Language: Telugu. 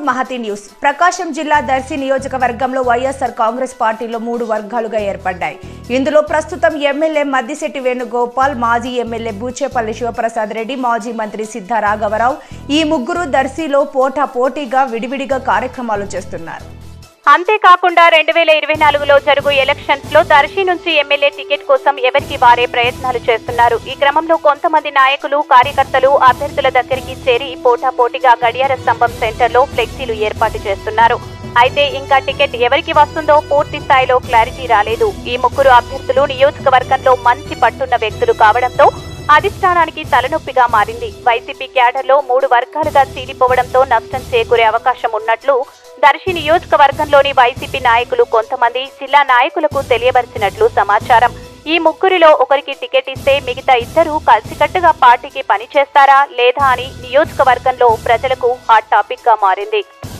మహతి న్యూస్ ప్రకాశం జిల్లా దర్శి నియోజకవర్గంలో వైఎస్ఆర్ కాంగ్రెస్ పార్టీలో మూడు వర్గాలుగా ఏర్పడ్డాయి ఇందులో ప్రస్తుతం ఎమ్మెల్యే మద్దిశెట్టి వేణుగోపాల్ మాజీ ఎమ్మెల్యే బూచేపల్లి శివప్రసాద్ రెడ్డి మాజీ మంత్రి సిద్ధ రాఘవరావు ఈ ముగ్గురు దర్శిలో పోటా పోటీగా విడివిడిగా కార్యక్రమాలు చేస్తున్నారు అంతేకాకుండా రెండు వేల ఇరవై నాలుగులో జరుగు ఎలక్షన్స్ లో దర్శి నుంచి ఎమ్మెల్యే టికెట్ కోసం ఎవరికి వారే ప్రయత్నాలు చేస్తున్నారు ఈ క్రమంలో కొంతమంది నాయకులు కార్యకర్తలు అభ్యర్థుల దగ్గరికి చేరి పోటాపోటీగా గడియార స్తంభం సెంటర్ లో ఫ్లెక్సీలు ఏర్పాటు చేస్తున్నారు అయితే ఇంకా టికెట్ ఎవరికి వస్తుందో పూర్తి స్థాయిలో క్లారిటీ రాలేదు ఈ ముగ్గురు అభ్యర్థులు నియోజకవర్గంలో మంచి పట్టున్న వ్యక్తులు కావడంతో అధిష్టానానికి తలనొప్పిగా మారింది వైసీపీ క్యాడర్లో మూడు వర్గాలుగా చీలిపోవడంతో నష్టం చేకూరే అవకాశం ఉన్నట్లు దర్శి నియోజకవర్గంలోని వైసీపీ నాయకులు కొంతమంది జిల్లా నాయకులకు తెలియవలసినట్లు సమాచారం ఈ ముగ్గురిలో ఒకరికి టికెట్ ఇస్తే మిగతా ఇద్దరు కలిసికట్టుగా పార్టీకి పనిచేస్తారా లేదా అని నియోజకవర్గంలో ప్రజలకు హాట్ టాపిక్ గా మారింది